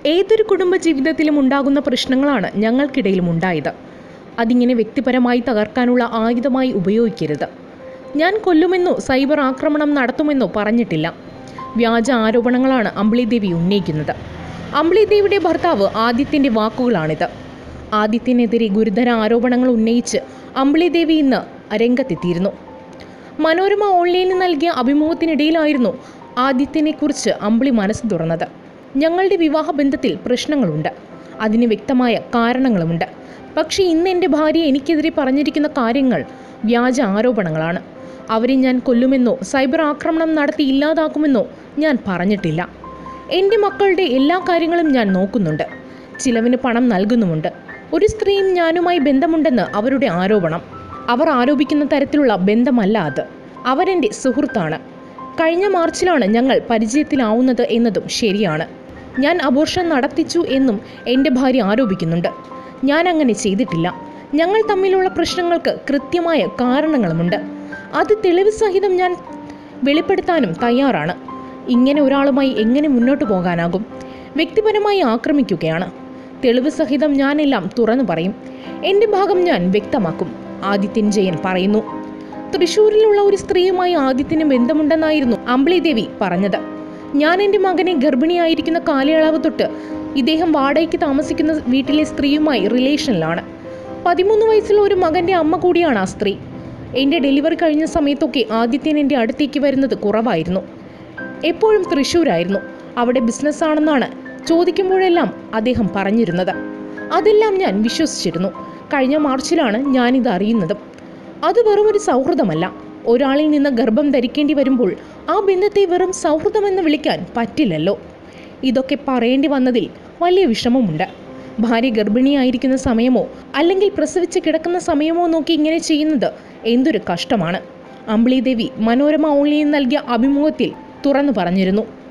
ഏതൊരു കുടുംബ ജീവിതത്തിലും ഉണ്ടാകുന്ന പ്രശ്നങ്ങളാണ് ഞങ്ങൾക്കിടയിലും ഉണ്ടായത് അതിങ്ങനെ വ്യക്തിപരമായി തകർക്കാനുള്ള ആയുധമായി ഉപയോഗിക്കരുത് ഞാൻ കൊല്ലുമെന്നോ സൈബർ ആക്രമണം നടത്തുമെന്നോ പറഞ്ഞിട്ടില്ല വ്യാജ ആരോപണങ്ങളാണ് അമ്പിളിദേവി ഉന്നയിക്കുന്നത് അമ്പിളിദേവിയുടെ ഭർത്താവ് ആദിത്യൻ്റെ വാക്കുകളാണിത് ആദിത്യനെതിരെ ഗുരുതര ആരോപണങ്ങൾ ഉന്നയിച്ച് അമ്പിളിദേവി ഇന്ന് രംഗത്തെത്തിയിരുന്നു മനോരമ ഓൺലൈനിൽ നൽകിയ അഭിമുഖത്തിനിടയിലായിരുന്നു ആദിത്യനെക്കുറിച്ച് അമ്പിളി മനസ്സ് തുറന്നത് ഞങ്ങളുടെ വിവാഹ ബന്ധത്തിൽ പ്രശ്നങ്ങളുണ്ട് അതിന് വ്യക്തമായ കാരണങ്ങളുമുണ്ട് പക്ഷേ ഇന്ന് എൻ്റെ ഭാര്യ എനിക്കെതിരെ പറഞ്ഞിരിക്കുന്ന കാര്യങ്ങൾ വ്യാജ ആരോപണങ്ങളാണ് അവരെ ഞാൻ കൊല്ലുമെന്നോ സൈബർ ആക്രമണം നടത്തി ഇല്ലാതാക്കുമെന്നോ ഞാൻ പറഞ്ഞിട്ടില്ല എൻ്റെ മക്കളുടെ എല്ലാ കാര്യങ്ങളും ഞാൻ നോക്കുന്നുണ്ട് ചിലവിന് പണം നൽകുന്നുമുണ്ട് ഒരു സ്ത്രീയും ഞാനുമായി ബന്ധമുണ്ടെന്ന് അവരുടെ ആരോപണം അവർ ആരോപിക്കുന്ന തരത്തിലുള്ള ബന്ധമല്ല അത് അവരെൻ്റെ സുഹൃത്താണ് കഴിഞ്ഞ മാർച്ചിലാണ് ഞങ്ങൾ പരിചയത്തിലാവുന്നത് എന്നതും ശരിയാണ് ഞാൻ അബോർഷൻ നടത്തിച്ചു എന്നും എൻ്റെ ഭാര്യ ആരോപിക്കുന്നുണ്ട് ഞാൻ അങ്ങനെ ചെയ്തിട്ടില്ല ഞങ്ങൾ തമ്മിലുള്ള പ്രശ്നങ്ങൾക്ക് കൃത്യമായ കാരണങ്ങളുമുണ്ട് അത് തെളിവ് സഹിതം ഞാൻ വെളിപ്പെടുത്താനും തയ്യാറാണ് ഇങ്ങനെ ഒരാളുമായി എങ്ങനെ മുന്നോട്ട് പോകാനാകും വ്യക്തിപരമായി ആക്രമിക്കുകയാണ് തെളിവ് സഹിതം ഞാനെല്ലാം തുറന്നു പറയും എൻ്റെ ഭാഗം ഞാൻ വ്യക്തമാക്കും ആദിത്യൻ ജയൻ പറയുന്നു തൃശൂരിലുള്ള ഒരു സ്ത്രീയുമായി ആദിത്യന് ബന്ധമുണ്ടെന്നായിരുന്നു അമ്പിളി ദേവി പറഞ്ഞത് ഞാൻ എൻ്റെ മകനെ ഗർഭിണിയായിരിക്കുന്ന കാലയളവ് തൊട്ട് ഇദ്ദേഹം വാടകയ്ക്ക് താമസിക്കുന്ന വീട്ടിലെ സ്ത്രീയുമായി റിലേഷനിലാണ് പതിമൂന്ന് വയസ്സുള്ള ഒരു മകൻ്റെ അമ്മ കൂടിയാണ് ആ സ്ത്രീ എൻ്റെ ഡെലിവറി കഴിഞ്ഞ സമയത്തൊക്കെ ആദിത്യൻ എൻ്റെ അടുത്തേക്ക് വരുന്നത് കുറവായിരുന്നു എപ്പോഴും തൃശ്ശൂരായിരുന്നു അവിടെ ബിസിനസ്സാണെന്നാണ് ചോദിക്കുമ്പോഴെല്ലാം അദ്ദേഹം പറഞ്ഞിരുന്നത് അതെല്ലാം ഞാൻ വിശ്വസിച്ചിരുന്നു കഴിഞ്ഞ മാർച്ചിലാണ് ഞാനിത് അറിയുന്നതും അത് വെറും ഒരു സൗഹൃദമല്ല ഒരാളിൽ നിന്ന് ഗർഭം ധരിക്കേണ്ടി വരുമ്പോൾ ആ ബന്ധത്തെ വെറും സൗഹൃദമെന്ന് വിളിക്കാൻ പറ്റില്ലല്ലോ ഇതൊക്കെ പറയേണ്ടി വന്നതിൽ വലിയ വിഷമമുണ്ട് ഭാര്യ ഗർഭിണിയായിരിക്കുന്ന സമയമോ അല്ലെങ്കിൽ പ്രസവിച്ച് കിടക്കുന്ന സമയമോ നോക്കി ഇങ്ങനെ ചെയ്യുന്നത് എന്തൊരു കഷ്ടമാണ് അമ്പിളി ദേവി മനോരമ ഓൺലൈനിൽ നൽകിയ അഭിമുഖത്തിൽ തുറന്നു പറഞ്ഞിരുന്നു